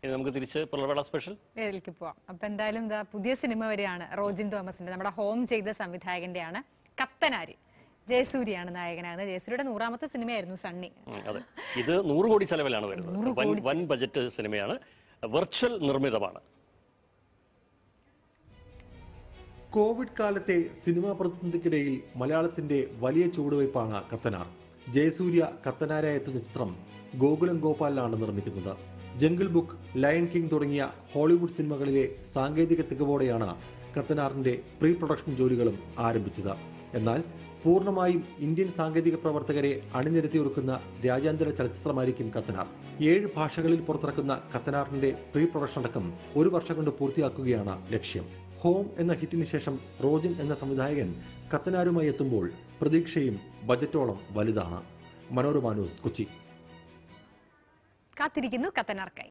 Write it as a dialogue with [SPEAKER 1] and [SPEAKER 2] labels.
[SPEAKER 1] ഇനി നമുക്ക് തിരിച്ച് പിള്ളവേള സ്പെഷ്യൽ
[SPEAKER 2] ഇതിലേക്ക് പോവാം അപ്പൊ എന്തായാലും ഇതാ പുതിയ സിനിമ വരെയാണ് റോജിൻ തോമസിന്റെ നമ്മുടെ ഹോം ചെയ്ത സംവിധായകന്റെയാണ് കത്തനാര് ജയസൂര്യാണ് നായകനാകുന്നത് ജയസൂര്യയുടെ നൂറാമത്തെ സിനിമയായിരുന്നു സണ്ണി
[SPEAKER 1] ഉം, അതെ ഇത് നൂറ് കോടി ചെലവിലാണ് വരുന്നത് വൻ വൻ ബജറ്റ് സിനിമയാണ് വെർച്വൽ നിർമ്മിതമാണ്
[SPEAKER 3] കോവിഡ് കാലത്തെ സിനിമാ പ്രതിസന്ധിക്കിടയിൽ മലയാളത്തിന്റെ വലിയ ചുവടുവയ്പ്പാണ് കത്തനാർ ജയസൂര്യ കത്തനാരായ എത്തുന്ന ചിത്രം ഗോകുലം ഗോപാലിലാണ് നിർമ്മിക്കുന്നത് ജംഗിൾ ബുക്ക് ലയൺ കിങ് തുടങ്ങിയ ഹോളിവുഡ് സിനിമകളിലെ സാങ്കേതിക തികവോടെയാണ് കത്തനാറിന്റെ പ്രീ പ്രൊഡക്ഷൻ ജോലികളും ആരംഭിച്ചത് എന്നാൽ പൂർണ്ണമായും ഇന്ത്യൻ സാങ്കേതിക പ്രവർത്തകരെ അണിനിരത്തിയൊരുക്കുന്ന രാജ്യാന്തര ചലച്ചിത്രമായിരിക്കും കത്തനാർ ഏഴ് ഭാഷകളിൽ പുറത്തിറക്കുന്ന കത്തനാറിന്റെ പ്രീ പ്രൊഡക്ഷൻ അടക്കം ഒരു വർഷം കൊണ്ട് പൂർത്തിയാക്കുകയാണ് ലക്ഷ്യം ഹോം എന്ന ഹിറ്റിന് ശേഷം റോജൻ എന്ന സംവിധായകൻ കത്തനാരുമായി എത്തുമ്പോൾ പ്രതീക്ഷയും ബജറ്റോളം വലുതാണ് മനോരമ ന്യൂസ് കൊച്ചി
[SPEAKER 2] കാത്തിരിക്കുന്നു കത്തനാർക്കായി